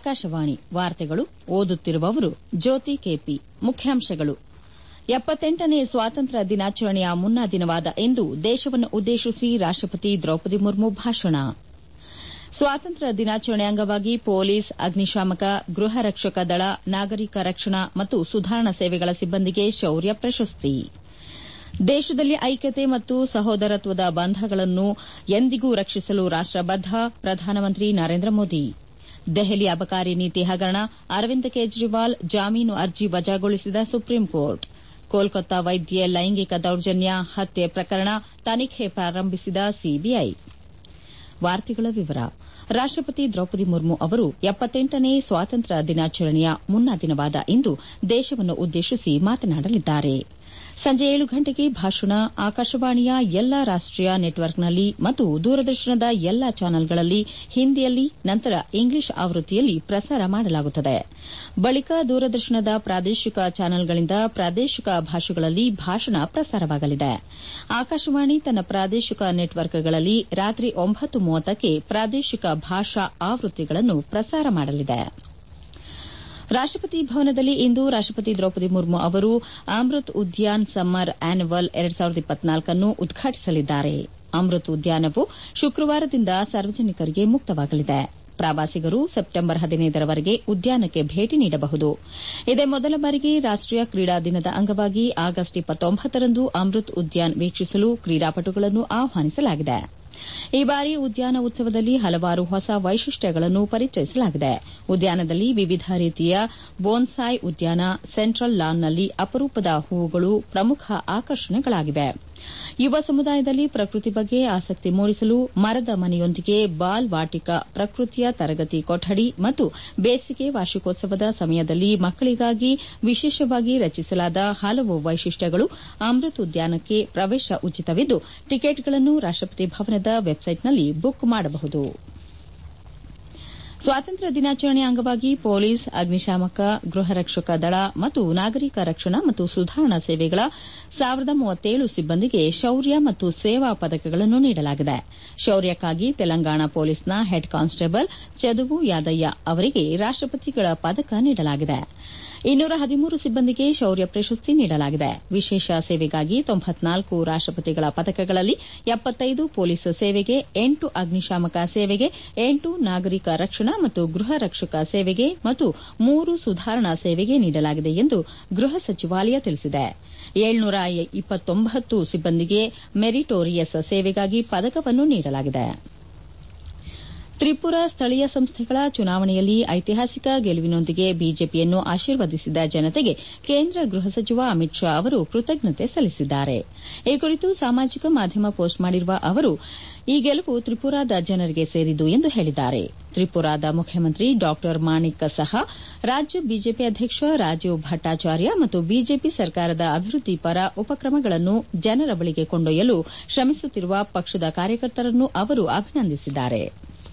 ಆಕಾಶವಾಣಿ ವಾರ್ತೆಗಳು ಓದುತ್ತಿರುವವರು ಜ್ಯೋತಿ ಕೆಪಿ ಮುಖ್ಯಾಂಶಗಳು ಎಪ್ಪತ್ತೆಂಟನೇ ಸ್ವಾತಂತ್ರ್ಯ ದಿನಾಚರಣೆಯ ಮುನ್ನಾ ದಿನವಾದ ಇಂದು ದೇಶವನ್ನು ಉದ್ದೇಶಿಸಿ ರಾಷ್ಟಪತಿ ದ್ರೌಪದಿ ಮುರ್ಮು ಭಾಷಣ ಸ್ವಾತಂತ್ರ್ಯ ದಿನಾಚರಣೆ ಅಂಗವಾಗಿ ಪೊಲೀಸ್ ಅಗ್ನಿಶಾಮಕ ಗೃಹ ರಕ್ಷಕ ದಳ ನಾಗರಿಕ ರಕ್ಷಣಾ ಮತ್ತು ಸುಧಾರಣಾ ಸೇವೆಗಳ ಸಿಬ್ಬಂದಿಗೆ ಶೌರ್ಯ ಪ್ರಶಸ್ತಿ ದೇಶದಲ್ಲಿ ಐಕ್ಯತೆ ಮತ್ತು ಸಹೋದರತ್ವದ ಬಂಧಗಳನ್ನು ಎಂದಿಗೂ ರಕ್ಷಿಸಲು ರಾಷ್ಟ ಬದ್ದ ಪ್ರಧಾನಮಂತ್ರಿ ನರೇಂದ್ರ ಮೋದಿ ದೆಹಲಿ ಅಬಕಾರಿ ನೀತಿ ಹಗರಣ ಅರವಿಂದ್ ಕೇಜ್ರಿವಾಲ್ ಜಾಮೀನು ಅರ್ಜಿ ವಜಾಗೊಳಿಸಿದ ಸುಪ್ರೀಂಕೋರ್ಟ್ ಕೋಲ್ಕತ್ತಾ ವೈದ್ಯೆ ಲೈಂಗಿಕ ದೌರ್ಜನ್ಯ ಹತ್ಯೆ ಪ್ರಕರಣ ತನಿಖೆ ಪ್ರಾರಂಭಿಸಿದ ಸಿಬಿಐ ರಾಷ್ಟಪತಿ ದ್ರೌಪದಿ ಮುರ್ಮು ಅವರು ಎಪ್ಪತ್ತೆಂಟನೇ ಸ್ವಾತಂತ್ರ್ಯ ದಿನಾಚರಣೆಯ ಮುನ್ನಾ ದಿನವಾದ ಇಂದು ದೇಶವನ್ನು ಉದ್ದೇಶಿಸಿ ಮಾತನಾಡಲಿದ್ದಾರೆ ಸಂಜೆ ಏಳು ಗಂಟೆಗೆ ಭಾಷಣ ಆಕಾಶವಾಣಿಯ ಎಲ್ಲಾ ರಾಷ್ಟೀಯ ನೆಟ್ವರ್ಕ್ನಲ್ಲಿ ಮತ್ತು ದೂರದರ್ಶನದ ಎಲ್ಲಾ ಚಾನೆಲ್ಗಳಲ್ಲಿ ಹಿಂದಿಯಲ್ಲಿ ನಂತರ ಇಂಗ್ಲಿಷ್ ಆವೃತ್ತಿಯಲ್ಲಿ ಪ್ರಸಾರ ಮಾಡಲಾಗುತ್ತದೆ ಬಳಿಕ ದೂರದರ್ಶನದ ಪ್ರಾದೇಶಿಕ ಚಾನೆಲ್ಗಳಿಂದ ಪ್ರಾದೇಶಿಕ ಭಾಷೆಗಳಲ್ಲಿ ಭಾಷಣ ಪ್ರಸಾರವಾಗಲಿದೆ ಆಕಾಶವಾಣಿ ತನ್ನ ಪ್ರಾದೇಶಿಕ ನೆಟ್ವರ್ಕ್ಗಳಲ್ಲಿ ರಾತ್ರಿ ಒಂಬತ್ತು ಮೂವತ್ತಕ್ಕೆ ಪ್ರಾದೇಶಿಕ ಭಾಷಾ ಆವೃತ್ತಿಗಳನ್ನು ಪ್ರಸಾರ ಮಾಡಲಿದೆ ರಾಷ್ಟಪತಿ ಭವನದಲ್ಲಿ ಇಂದು ರಾಷ್ಟಪತಿ ದ್ರೌಪದಿ ಮುರ್ಮು ಅವರು ಅಮೃತ್ ಉದ್ಯಾನ್ ಸಮ್ಮರ್ ಆನ್ಯುವಲ್ ಅನ್ನು ಉದ್ಘಾಟಿಸಲಿದ್ದಾರೆ ಅಮೃತ್ ಉದ್ಯಾನವು ಶುಕ್ರವಾರದಿಂದ ಸಾರ್ವಜನಿಕರಿಗೆ ಮುಕ್ತವಾಗಲಿದೆ ಪ್ರವಾಸಿಗರು ಸೆಪ್ಟೆಂಬರ್ ಹದಿನೈದರವರೆಗೆ ಉದ್ಯಾನಕ್ಕೆ ಭೇಟಿ ನೀಡಬಹುದು ಇದೇ ಮೊದಲ ಬಾರಿಗೆ ರಾಷ್ಟೀಯ ಕ್ರೀಡಾ ದಿನದ ಅಂಗವಾಗಿ ಆಗಸ್ಟ್ ಇಪ್ಪತ್ತೊಂಬತ್ತರಂದು ಅಮೃತ್ ಉದ್ಯಾನ್ ವೀಕ್ಷಿಸಲು ಕ್ರೀಡಾಪಟುಗಳನ್ನು ಆಹ್ವಾನಿಸಲಾಗಿದೆ ಈ ಬಾರಿ ಉದ್ಯಾನ ಉತ್ಸವದಲ್ಲಿ ಹಲವಾರು ಹೊಸ ವೈಶಿಷ್ಟ್ಯಗಳನ್ನು ಪರಿಚಯಿಸಲಾಗಿದೆ ಉದ್ಯಾನದಲ್ಲಿ ವಿವಿಧ ರೀತಿಯ ಬೋನ್ಸಾಯ್ ಉದ್ಯಾನ ಸೆಂಟ್ರಲ್ ಲಾನ್ನಲ್ಲಿ ಅಪರೂಪದ ಹೂವುಗಳು ಪ್ರಮುಖ ಆಕರ್ಷಣೆಗಳಾಗಿವೆ ಯುವ ಸಮುದಾಯದಲ್ಲಿ ಪ್ರಕೃತಿ ಬಗ್ಗೆ ಆಸಕ್ತಿ ಮೂಡಿಸಲು ಮರದ ಮನೆಯೊಂದಿಗೆ ಬಾಲ್ ವಾಟಿಕಾ ಪ್ರಕೃತಿಯ ತರಗತಿ ಕೊಠಡಿ ಮತ್ತು ಬೇಸಿಗೆ ವಾರ್ಷಿಕೋತ್ಸವದ ಸಮಯದಲ್ಲಿ ಮಕ್ಕಳಿಗಾಗಿ ವಿಶೇಷವಾಗಿ ರಚಿಸಲಾದ ಹಲವು ವೈಶಿಷ್ಟ್ಯಗಳು ಅಮೃತ್ ಉದ್ಯಾನಕ್ಕೆ ಪ್ರವೇಶ ಉಚಿತವಿದ್ದು ಟಿಕೆಟ್ಗಳನ್ನು ರಾಷ್ಟಪತಿ ಭವನದ ವೆಬ್ಸೈಟ್ನಲ್ಲಿ ಬುಕ್ ಮಾಡಬಹುದು ಸ್ವಾತಂತ್ರ್ಯ ದಿನಾಚರಣೆ ಅಂಗವಾಗಿ ಪೊಲೀಸ್ ಅಗ್ನಿಶಾಮಕ ಗೃಹ ರಕ್ಷಕ ದಳ ಮತ್ತು ನಾಗರಿಕ ರಕ್ಷಣಾ ಮತ್ತು ಸುಧಾರಣಾ ಸೇವೆಗಳ ಸಾವಿರದ ಮೂವತ್ತೇಳು ಸಿಬ್ಬಂದಿಗೆ ಶೌರ್ಯ ಮತ್ತು ಸೇವಾ ಪದಕಗಳನ್ನು ನೀಡಲಾಗಿದೆ ಶೌರ್ಯಕ್ಕಾಗಿ ತೆಲಂಗಾಣ ಪೊಲೀಸ್ನ ಹೆಡ್ ಕಾನ್ಸ್ಟೇಬಲ್ ಚದುವು ಯಾದಯ್ಯ ಅವರಿಗೆ ರಾಷ್ಟಪತಿಗಳ ಪದಕ ನೀಡಲಾಗಿದೆ ಇನ್ನೂರ ಹದಿಮೂರು ಸಿಬ್ಬಂದಿಗೆ ಶೌರ್ಯ ಪ್ರಶಸ್ತಿ ನೀಡಲಾಗಿದೆ ವಿಶೇಷ ಸೇವೆಗಾಗಿ ತೊಂಬತ್ನಾಲ್ಕು ರಾಷ್ಟಪತಿಗಳ ಪದಕಗಳಲ್ಲಿ ಎಪ್ಪತ್ತೈದು ಪೊಲೀಸ್ ಸೇವೆಗೆ ಎಂಟು ಅಗ್ನಿಶಾಮಕ ಸೇವೆಗೆ ಎಂಟು ನಾಗರಿಕ ರಕ್ಷಣಾ ಮತ್ತು ಗೃಹ ರಕ್ಷಕ ಸೇವೆಗೆ ಮತ್ತು ಮೂರು ಸುಧಾರಣಾ ಸೇವೆಗೆ ನೀಡಲಾಗಿದೆ ಎಂದು ಗೃಹ ಸಚಿವಾಲಯ ತಿಳಿಸಿದೆ ಏಳ್ನೂರ ಇಪ್ಪತ್ತೊಂಬತ್ತು ಸಿಬ್ಬಂದಿಗೆ ಮೆರಿಟೋರಿಯಸ್ ಸೇವೆಗಾಗಿ ಪದಕವನ್ನು ನೀಡಲಾಗಿದೆ ತ್ರಿಪುರಾ ಸ್ಥಳೀಯ ಸಂಸ್ಥೆಗಳ ಚುನಾವಣೆಯಲ್ಲಿ ಐತಿಹಾಸಿಕ ಗೆಲುವಿನೊಂದಿಗೆ ಬಿಜೆಪಿಯನ್ನು ಆಶೀರ್ವದಿಸಿದ ಜನತೆಗೆ ಕೇಂದ್ರ ಗೃಹ ಸಚಿವ ಅಮಿತ್ ಶಾ ಅವರು ಕೃತಜ್ಞತೆ ಸಲ್ಲಿಸಿದ್ದಾರೆ ಈ ಕುರಿತು ಸಾಮಾಜಿಕ ಮಾಧ್ಯಮ ಪೋಸ್ಟ್ ಮಾಡಿರುವ ಅವರು ಈ ಗೆಲುವು ತ್ರಿಪುರಾದ ಜನರಿಗೆ ಸೇರಿದ್ದು ಎಂದು ಹೇಳಿದ್ದಾರೆ ತ್ರಿಪುರಾದ ಮುಖ್ಯಮಂತ್ರಿ ಡಾ ಮಾಣಿಕ್ ಸಹಾ ರಾಜ್ಯ ಬಿಜೆಪಿ ಅಧ್ಯಕ್ಷ ರಾಜೀವ್ ಭಟ್ಟಾಚಾರ್ಯ ಮತ್ತು ಬಿಜೆಪಿ ಸರ್ಕಾರದ ಅಭಿವೃದ್ದಿ ಪರ ಉಪಕ್ರಮಗಳನ್ನು ಜನರ ಬಳಿಗೆ ಕೊಂಡೊಯ್ಯಲು ಶ್ರಮಿಸುತ್ತಿರುವ ಪಕ್ಷದ ಕಾರ್ಯಕರ್ತರನ್ನು ಅವರು ಅಭಿನಂದಿಸಿದ್ದಾರೆ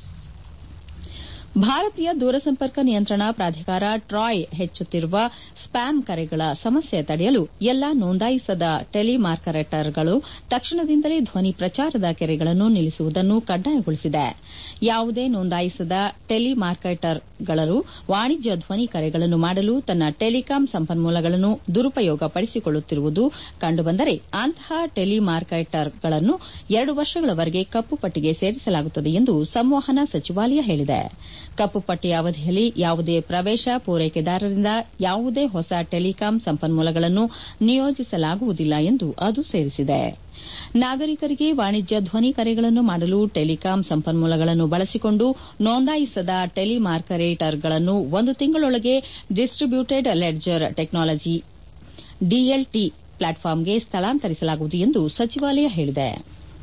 ಭಾರತೀಯ ದೂರಸಂಪರ್ಕ ನಿಯಂತ್ರಣ ಪ್ರಾಧಿಕಾರ ಟ್ರಾಯ್ ಹೆಚ್ಚುತ್ತಿರುವ ಸ್ಪ್ಯಾಮ್ ಕರೆಗಳ ಸಮಸ್ಯೆ ತಡೆಯಲು ಎಲ್ಲಾ ನೋಂದಾಯಿಸದ ಟೆಲಿಮಾರ್ಕೆಟರ್ಗಳು ತಕ್ಷಣದಿಂದಲೇ ಧ್ವನಿ ಪ್ರಚಾರದ ಕೆರೆಗಳನ್ನು ನಿಲ್ಲಿಸುವುದನ್ನು ಕಡ್ಡಾಯಗೊಳಿಸಿದೆ ಯಾವುದೇ ನೋಂದಾಯಿಸದ ಟೆಲಿಮಾರ್ಕೆಟರ್ಗಳು ವಾಣಿಜ್ಯ ಧ್ವನಿ ಕರೆಗಳನ್ನು ಮಾಡಲು ತನ್ನ ಟೆಲಿಕಾಂ ಸಂಪನ್ಮೂಲಗಳನ್ನು ದುರುಪಯೋಗಪಡಿಸಿಕೊಳ್ಳುತ್ತಿರುವುದು ಕಂಡುಬಂದರೆ ಅಂತಹ ಟೆಲಿಮಾರ್ಕೆಟರ್ಗಳನ್ನು ಎರಡು ವರ್ಷಗಳವರೆಗೆ ಕಪ್ಪು ಪಟ್ಟಿಗೆ ಸೇರಿಸಲಾಗುತ್ತದೆ ಎಂದು ಸಂವಹನ ಸಚಿವಾಲಯ ಹೇಳಿದೆ ಕಪ್ಪು ಪಟ್ಟಿಯ ಅವಧಿಯಲ್ಲಿ ಯಾವುದೇ ಪ್ರವೇಶ ಪೂರೈಕೆದಾರರಿಂದ ಯಾವುದೇ ಹೊಸ ಟೆಲಿಕಾಂ ಸಂಪನ್ಮೂಲಗಳನ್ನು ನಿಯೋಜಿಸಲಾಗುವುದಿಲ್ಲ ಎಂದು ಅದು ಸೇರಿಸಿದೆ ನಾಗರಿಕರಿಗೆ ವಾಣಿಜ್ಯ ಧ್ವನಿ ಕರೆಗಳನ್ನು ಮಾಡಲು ಟೆಲಿಕಾಂ ಸಂಪನ್ಮೂಲಗಳನ್ನು ಬಳಸಿಕೊಂಡು ನೋಂದಾಯಿಸದ ಟೆಲಿಮಾರ್ಕೆಟರ್ಗಳನ್ನು ಒಂದು ತಿಂಗಳೊಳಗೆ ಡಿಸ್ಟ್ರಿಬ್ಯೂಟೆಡ್ ಲೆಡ್ಜರ್ ಟೆಕ್ನಾಲಜಿ ಡಿಎಲ್ಟಿ ಪ್ಲಾಟ್ಫಾರ್ಮ್ಗೆ ಸ್ಥಳಾಂತರಿಸಲಾಗುವುದು ಎಂದು ಸಚಿವಾಲಯ ಹೇಳಿದೆ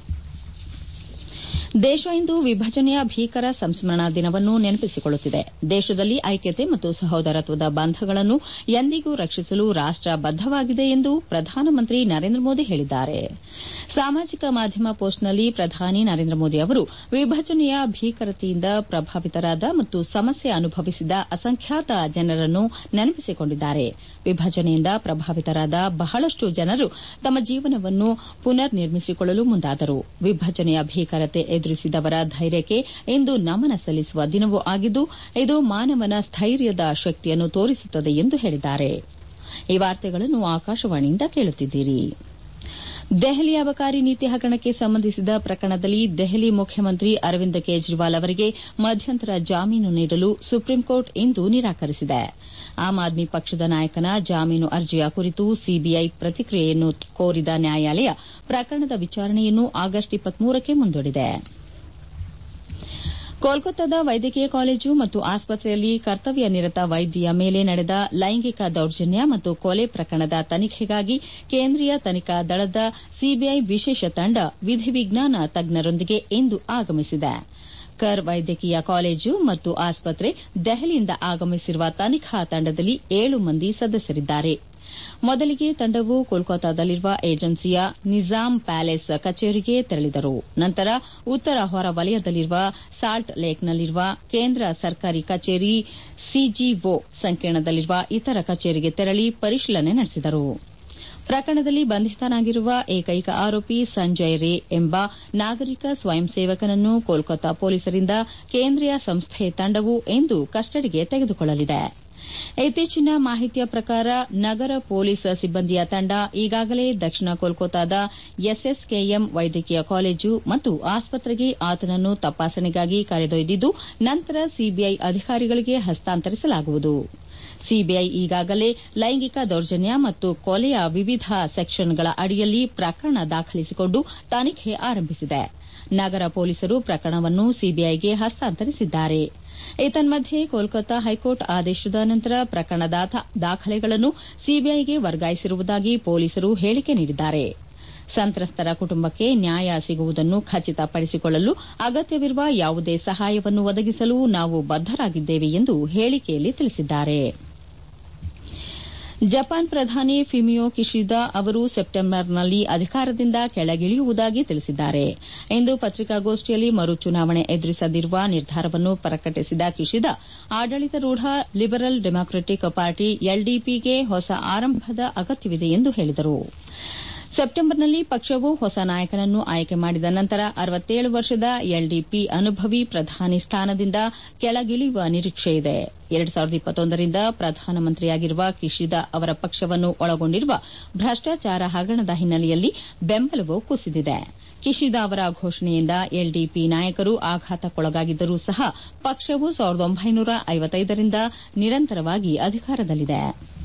ದೇಶ ಇಂದು ವಿಭಜನೆಯ ಭೀಕರ ಸಂಸ್ಮರಣಾ ದಿನವನ್ನು ನೆನಪಿಸಿಕೊಳ್ಳುತ್ತಿದೆ ದೇಶದಲ್ಲಿ ಐಕ್ಯತೆ ಮತ್ತು ಸಹೋದರತ್ವದ ಬಂಧಗಳನ್ನು ಎಂದಿಗೂ ರಕ್ಷಿಸಲು ರಾಷ್ಟ ಬದ್ದವಾಗಿದೆ ಎಂದು ಪ್ರಧಾನಮಂತ್ರಿ ನರೇಂದ್ರ ಮೋದಿ ಹೇಳಿದ್ದಾರೆ ಸಾಮಾಜಿಕ ಮಾಧ್ಯಮ ಪೋಸ್ಟ್ನಲ್ಲಿ ಪ್ರಧಾನಿ ನರೇಂದ್ರ ಮೋದಿ ಅವರು ವಿಭಜನೆಯ ಭೀಕರತೆಯಿಂದ ಪ್ರಭಾವಿತರಾದ ಮತ್ತು ಸಮಸ್ಯೆ ಅನುಭವಿಸಿದ ಅಸಂಖ್ಯಾತ ಜನರನ್ನು ನೆನಪಿಸಿಕೊಂಡಿದ್ದಾರೆ ವಿಭಜನೆಯಿಂದ ಪ್ರಭಾವಿತರಾದ ಬಹಳಷ್ಟು ಜನರು ತಮ್ಮ ಜೀವನವನ್ನು ಪುನರ್ ನಿರ್ಮಿಸಿಕೊಳ್ಳಲು ಮುಂದಾದರು ವಿಭಜನೆಯ ಭೀಕರತೆ ಎದುರಿಸಿದವರ ಧೈರ್ಯಕ್ಕೆ ಇಂದು ನಮನ ಸಲ್ಲಿಸುವ ದಿನವೂ ಆಗಿದ್ದು ಇದು ಮಾನವನ ಸ್ಥೈರ್ಯದ ಶಕ್ತಿಯನ್ನು ತೋರಿಸುತ್ತದೆ ಎಂದು ಹೇಳಿದ್ದಾರೆ ಈ ವಾರ್ತೆಗಳನ್ನು ಆಕಾಶವಾಣಿಯಿಂದ ಕೇಳುತ್ತಿದ್ದೀರಿ ದೆಹಲಿ ಅಬಕಾರಿ ನೀತಿ ಹಗರಣಕ್ಕೆ ಸಂಬಂಧಿಸಿದ ಪ್ರಕರಣದಲ್ಲಿ ದೆಹಲಿ ಮುಖ್ಯಮಂತ್ರಿ ಅರವಿಂದ್ ಕೇಜ್ರಿವಾಲ್ ಅವರಿಗೆ ಮಧ್ಯಂತರ ಜಾಮೀನು ನೀಡಲು ಸುಪ್ರೀಂಕೋರ್ಟ್ ಇಂದು ನಿರಾಕರಿಸಿದೆ ಆಮ್ ಆದ್ಮಿ ಪಕ್ಷದ ನಾಯಕನ ಜಾಮೀನು ಅರ್ಜಿಯ ಕುರಿತು ಸಿಬಿಐ ಪ್ರತಿಕ್ರಿಯೆಯನ್ನು ಕೋರಿದ ನ್ಯಾಯಾಲಯ ಪ್ರಕರಣದ ವಿಚಾರಣೆಯನ್ನು ಆಗಸ್ಟ್ ಕ್ಕೆ ಮುಂದೂಡಿದೆ ಕೋಲ್ಕತ್ತಾದ ವೈದ್ಯಕೀಯ ಕಾಲೇಜು ಮತ್ತು ಆಸ್ಪತ್ರೆಯಲ್ಲಿ ಕರ್ತವ್ಯ ನಿರತ ವೈದ್ಯೆಯ ಮೇಲೆ ನಡೆದ ಲೈಂಗಿಕ ದೌರ್ಜನ್ಯ ಮತ್ತು ಕೊಲೆ ಪ್ರಕರಣದ ತನಿಖೆಗಾಗಿ ಕೇಂದ್ರೀಯ ತನಿಖಾ ದಳದ ಸಿಬಿಐ ವಿಶೇಷ ತಂಡ ವಿಧಿವಿಜ್ಞಾನ ತಜ್ಞರೊಂದಿಗೆ ಇಂದು ಆಗಮಿಸಿದೆ ಕರ್ ವೈದ್ಯಕೀಯ ಕಾಲೇಜು ಮತ್ತು ಆಸ್ಪತ್ರೆ ದೆಹಲಿಯಿಂದ ಆಗಮಿಸಿರುವ ತನಿಖಾ ತಂಡದಲ್ಲಿ ಏಳು ಮಂದಿ ಸದಸ್ಯರಿದ್ದಾರೆ ಮೊದಲಿಗೆ ತಂಡವು ಕೋಲ್ಕತ್ತಾದಲ್ಲಿರುವ ಏಜೆನ್ಸಿಯ ನಿಜಾಂ ಪ್ಯಾಲೇಸ್ ಕಚೇರಿಗೆ ತೆರಳಿದರು ನಂತರ ಉತ್ತರ ಹೊರವಲಯದಲ್ಲಿರುವ ಸಾಲ್ಟ್ ಲೇಕ್ನಲ್ಲಿರುವ ಕೇಂದ್ರ ಸರ್ಕಾರಿ ಕಚೇರಿ ಸಿಜಿಒ ಸಂಕೀರ್ಣದಲ್ಲಿರುವ ಇತರ ಕಚೇರಿಗೆ ತೆರಳಿ ಪರಿಶೀಲನೆ ನಡೆಸಿದರು ಪ್ರಕರಣದಲ್ಲಿ ಬಂಧಿತನಾಗಿರುವ ಏಕೈಕ ಆರೋಪಿ ಸಂಜಯ್ ರೇ ಎಂಬ ನಾಗರಿಕ ಸ್ವಯಂ ಸೇವಕನನ್ನು ಕೋಲ್ಕತ್ತಾ ಪೊಲೀಸರಿಂದ ಕೇಂದ್ರೀಯ ಸಂಸ್ಥೆ ತಂಡವು ಇಂದು ಕಸ್ಟಡಿಗೆ ತೆಗೆದುಕೊಳ್ಳಲಿದೆ ಇತ್ತೀಚಿನ ಮಾಹಿತಿಯ ಪ್ರಕಾರ ನಗರ ಪೊಲೀಸ್ ಸಿಬ್ಬಂದಿಯ ತಂಡ ಈಗಾಗಲೇ ದಕ್ಷಿಣ ಕೋಲ್ಕತ್ತಾದ ಎಸ್ಎಸ್ಕೆಎಂ ವೈದ್ಯಕೀಯ ಕಾಲೇಜು ಮತ್ತು ಆಸ್ಪತ್ರೆಗೆ ಆತನನ್ನು ತಪಾಸಣೆಗಾಗಿ ಕರೆದೊಯ್ದಿದ್ದು ನಂತರ ಸಿಬಿಐ ಅಧಿಕಾರಿಗಳಿಗೆ ಹಸ್ತಾಂತರಿಸಲಾಗುವುದು ಸಿಬಿಐ ಈಗಾಗಲೇ ಲೈಂಗಿಕ ದೌರ್ಜನ್ಯ ಮತ್ತು ಕೊಲೆಯ ವಿವಿಧ ಸೆಕ್ಷನ್ಗಳ ಅಡಿಯಲ್ಲಿ ಪ್ರಕರಣ ದಾಖಲಿಸಿಕೊಂಡು ತನಿಖೆ ಆರಂಭಿಸಿದೆ ನಗರ ಪೊಲೀಸರು ಪ್ರಕರಣವನ್ನು ಸಿಬಿಐಗೆ ಹಸ್ತಾಂತರಿಸಿದ್ದಾರೆ ಏತನ್ಮಧ್ಯೆ ಕೋಲ್ಕತ್ತಾ ಹೈಕೋರ್ಟ್ ಆದೇಶದ ನಂತರ ಪ್ರಕರಣದ ದಾಖಲೆಗಳನ್ನು ಸಿಬಿಐಗೆ ವರ್ಗಾಯಿಸಿರುವುದಾಗಿ ಪೊಲೀಸರು ಹೇಳಿಕೆ ನೀಡಿದ್ದಾರೆ ಸಂತ್ರಸ್ತರ ಕುಟುಂಬಕ್ಕೆ ನ್ಯಾಯ ಸಿಗುವುದನ್ನು ಖಚಿತಪಡಿಸಿಕೊಳ್ಳಲು ಅಗತ್ಯವಿರುವ ಯಾವುದೇ ಸಹಾಯವನ್ನು ಒದಗಿಸಲು ನಾವು ಬದ್ದರಾಗಿದ್ದೇವೆ ಎಂದು ಹೇಳಿಕೆಯಲ್ಲಿ ತಿಳಿಸಿದ್ದಾರೆ ಜಪಾನ್ ಪ್ರಧಾನಿ ಫಿಮಿಯೋ ಕಿಶಿದಾ ಅವರು ಸೆಪ್ಟೆಂಬರ್ನಲ್ಲಿ ಅಧಿಕಾರದಿಂದ ಕೆಳಗಿಳಿಯುವುದಾಗಿ ತಿಳಿಸಿದ್ದಾರೆ ಇಂದು ಪತ್ರಿಕಾಗೋಷ್ಠಿಯಲ್ಲಿ ಮರು ಚುನಾವಣೆ ಎದುರಿಸದಿರುವ ನಿರ್ಧಾರವನ್ನು ಪ್ರಕಟಿಸಿದ ಕಿಶಿದಾ ಆಡಳಿತಾರೂಢ ಲಿಬರಲ್ ಡೆಮಾಕ್ರೆಟಿಕ್ ಪಾರ್ಟಿ ಎಲ್ಡಿಪಿಗೆ ಹೊಸ ಆರಂಭದ ಅಗತ್ಯವಿದೆ ಎಂದು ಹೇಳಿದರು ಸೆಪ್ಟೆಂಬರ್ನಲ್ಲಿ ಪಕ್ಷವು ಹೊಸ ನಾಯಕನನ್ನು ಆಯ್ಕೆ ಮಾಡಿದ ನಂತರ ಅರವತ್ತೇಳು ವರ್ಷದ ಎಲ್ಡಿಪಿ ಅನುಭವಿ ಪ್ರಧಾನಿ ಸ್ಥಾನದಿಂದ ಕೆಳಗಿಳಿಯುವ ನಿರೀಕ್ಷೆಯಿದೆ ಎರಡು ಸಾವಿರದ ಇಪ್ಪತ್ತೊಂದರಿಂದ ಪ್ರಧಾನಮಂತ್ರಿಯಾಗಿರುವ ಕಿಶಿದಾ ಅವರ ಪಕ್ಷವನ್ನು ಒಳಗೊಂಡಿರುವ ಭ್ರಷ್ಟಾಚಾರ ಹಗರಣದ ಹಿನ್ನೆಲೆಯಲ್ಲಿ ಬೆಂಬಲವು ಕುಸಿದಿದೆ ಕಿಶಿದಾ ಅವರ ಘೋಷಣೆಯಿಂದ ಎಲ್ಡಿಪಿ ನಾಯಕರು ಆಘಾತಕ್ಕೊಳಗಾಗಿದ್ದರೂ ಸಹ ಪಕ್ಷವು ಸಾವಿರದ ಒಂಬೈನೂರ ಐವತ್ತೈದರಿಂದ ನಿರಂತರವಾಗಿ ಅಧಿಕಾರದಲ್ಲಿದೆ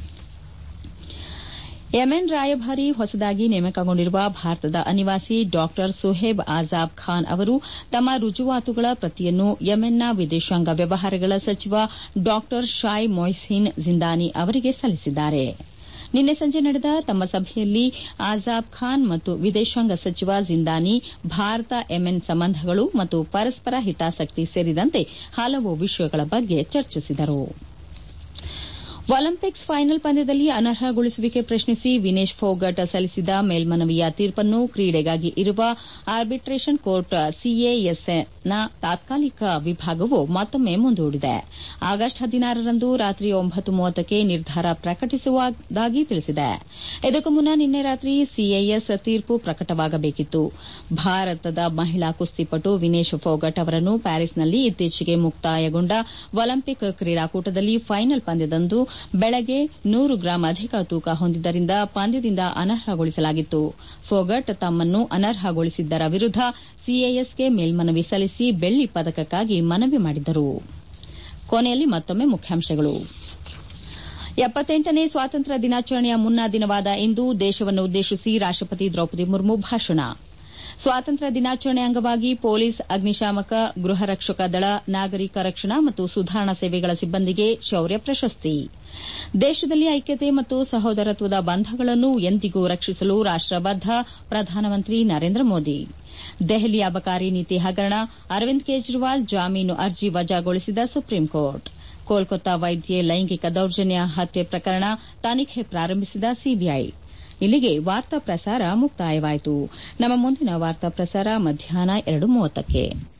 ಯೆಮೆನ್ ರಾಯಭಾರಿ ಹೊಸದಾಗಿ ನೇಮಕಗೊಂಡಿರುವ ಭಾರತದ ಅನಿವಾಸಿ ಡಾ ಸುಹೇಬ್ ಆಜಾಬ್ ಖಾನ್ ಅವರು ತಮ್ಮ ರುಜುವಾತುಗಳ ಪ್ರತಿಯನ್ನು ಯೆಮೆನ್ನ ವಿದೇಶಾಂಗ ವ್ಯವಹಾರಗಳ ಸಚಿವ ಡಾ ಶಾಯ್ ಮೊಯ್ಸಿನ್ ಜಿಂದಾನಿ ಅವರಿಗೆ ಸಲ್ಲಿಸಿದ್ದಾರೆ ನಿನ್ನೆ ಸಂಜೆ ನಡೆದ ತಮ್ಮ ಸಭೆಯಲ್ಲಿ ಆಜಾಬ್ ಖಾನ್ ಮತ್ತು ವಿದೇಶಾಂಗ ಸಚಿವ ಜಿಂದಾನಿ ಭಾರತ ಯೆಮೆನ್ ಸಂಬಂಧಗಳು ಮತ್ತು ಪರಸ್ಪರ ಹಿತಾಸಕ್ತಿ ಸೇರಿದಂತೆ ಹಲವು ವಿಷಯಗಳ ಬಗ್ಗೆ ಚರ್ಚಿಸಿದರು ಒಲಿಂಪಿಕ್ಸ್ ಫೈನಲ್ ಪಂದ್ಯದಲ್ಲಿ ಅನರ್ಹಗೊಳಿಸುವಿಕೆ ಪ್ರಶ್ನಿಸಿ ವಿನೇಶ್ ಫೋಗಟ್ ಸಲ್ಲಿಸಿದ ಮೇಲ್ಮನವಿಯ ತೀರ್ಪನ್ನು ಕ್ರೀಡೆಗಾಗಿ ಇರುವ ಆರ್ಬಿಟ್ರೇಷನ್ ಕೋರ್ಟ್ ಸಿಎಎಸ್ನ ತಾತ್ಕಾಲಿಕ ವಿಭಾಗವು ಮತ್ತೊಮ್ಮೆ ಮುಂದೂಡಿದೆ ಆಗಸ್ಟ್ ಹದಿನಾರರಂದು ರಾತ್ರಿ ಒಂಬತ್ತು ಮೂವತ್ತಕ್ಕೆ ನಿರ್ಧಾರ ಪ್ರಕಟಿಸುವುದಾಗಿ ತಿಳಿಸಿದೆ ಇದಕ್ಕೂ ಮುನ್ನ ನಿನ್ನೆ ರಾತ್ರಿ ಸಿಎಎಸ್ ತೀರ್ಪು ಪ್ರಕಟವಾಗಬೇಕಿತ್ತು ಭಾರತದ ಮಹಿಳಾ ಕುಸ್ತಿಪಟು ವಿನೇಶ್ ಫೋಗಟ್ ಅವರನ್ನು ಪ್ಯಾರಿಸ್ನಲ್ಲಿ ಇತ್ತೀಚೆಗೆ ಮುಕ್ತಾಯಗೊಂಡ ಒಲಿಂಪಿಕ್ ಕ್ರೀಡಾಕೂಟದಲ್ಲಿ ಫೈನಲ್ ಪಂದ್ಯದಂದು ಬೆಳಗ್ಗೆ ನೂರು ಗ್ರಾಂ ಅಧಿಕ ತೂಕ ಹೊಂದಿದ್ದರಿಂದ ಪಂದ್ಯದಿಂದ ಅನರ್ಹಗೊಳಿಸಲಾಗಿತ್ತು ಫೋಗಟ್ ತಮ್ಮನ್ನು ಅನರ್ಹಗೊಳಿಸಿದ್ದರ ವಿರುದ್ದ ಸಿಎಎಸ್ಗೆ ಮೇಲ್ಮನವಿ ಸಲ್ಲಿಸಿ ಬೆಳ್ಳಿ ಪದಕಕ್ಕಾಗಿ ಮನವಿ ಮಾಡಿದ್ದರು ಕೊನೆಯಲ್ಲಿ ಮತ್ತೊಮ್ಮೆ ಮುಖ್ಯಾಂಶಗಳು ಎಪ್ಪತ್ತೆಂಟನೇ ಸ್ವಾತಂತ್ರ್ಯ ದಿನಾಚರಣೆಯ ಮುನ್ನಾ ದಿನವಾದ ಇಂದು ದೇಶವನ್ನು ಉದ್ದೇಶಿಸಿ ರಾಷ್ಟಪತಿ ದ್ರೌಪದಿ ಮುರ್ಮು ಭಾಷಣ ಸ್ವಾತಂತ್ರ್ಯ ದಿನಾಚರಣೆ ಅಂಗವಾಗಿ ಪೊಲೀಸ್ ಅಗ್ನಿಶಾಮಕ ಗೃಹ ರಕ್ಷಕ ದಳ ನಾಗರಿಕ ರಕ್ಷಣಾ ಮತ್ತು ಸುಧಾರಣಾ ಸೇವೆಗಳ ಸಿಬ್ಬಂದಿಗೆ ಶೌರ್ಯ ಪ್ರಶಸ್ತಿ ದೇಶದಲ್ಲಿ ಐಕ್ಯತೆ ಮತ್ತು ಸಹೋದರತ್ವದ ಬಂಧಗಳನ್ನು ಎಂದಿಗೂ ರಕ್ಷಿಸಲು ರಾಷ್ಟ ಬದ್ದ ಪ್ರಧಾನಮಂತ್ರಿ ನರೇಂದ್ರ ಮೋದಿ ದೆಹಲಿ ಅಬಕಾರಿ ನೀತಿ ಹಗರಣ ಅರವಿಂದ್ ಕೇಜ್ರಿವಾಲ್ ಜಾಮೀನು ಅರ್ಜಿ ವಜಾಗೊಳಿಸಿದ ಸುಪ್ರೀಂಕೋರ್ಟ್ ಕೋಲ್ಕತ್ತಾ ವೈದ್ಯೆ ಲೈಂಗಿಕ ದೌರ್ಜನ್ಯ ಹತ್ಯೆ ಪ್ರಕರಣ ತನಿಖೆ ಪ್ರಾರಂಭಿಸಿದ ಸಿಬಿಐ ಇಲ್ಲಿಗೆ ವಾರ್ತಾ ಪ್ರಸಾರ ಮುಕ್ತಾಯವಾಯಿತು ನಮ್ಮ ಮುಂದಿನ ವಾರ್ತಾ ಪ್ರಸಾರ ಮಧ್ಯಾಹ್ನ ಎರಡು ಮೂವತ್ತಕ್ಕೆ